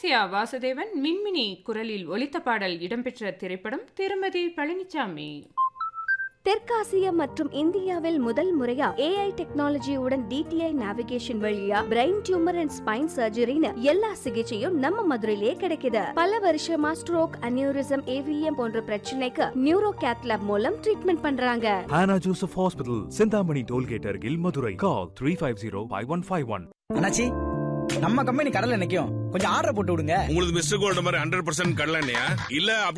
Malaysia Vasudevan மின்மினி குரலில் ஒலித்த பாடல் இடம்பெற்ற திரைப்படம் திருமதி பழனிசாமி தெற்காசியா மற்றும் இந்தியாவில் முதல் முறையா ஏஐ டெக்னாலஜியுடன் டிடிஐ நேவிகேஷன் வழியா பிரெயின் டியூமர் அண்ட் ஸ்பைன் சர்ஜரின்னு எல்லா சிகிச்சையும் நம்ம மதுரையிலே கிடைக்குது பல வருஷமா ஸ்ட்ரோக் அனியூரிசம் ஏவிஎம் போன்ற பிரச்சனைக்கு நியூரோ கேத்லாப் மூலம் ட்ரீட்மெண்ட் பண்றாங்க Hannah Joseph Hospital, Sindhamani Tollgate Argil, Madurai. Call 350-5151. அண்ணாச்சி நம்ம கம்பெனி கடல்ல நிக்கும் கொஞ்சம் ஆர்டர் போட்டு விடுங்க உங்களுக்கு மிஸ்டர் கோல்டு மாதிரி ஹண்ட்ரட் பர்சன்ட் கடல இல்ல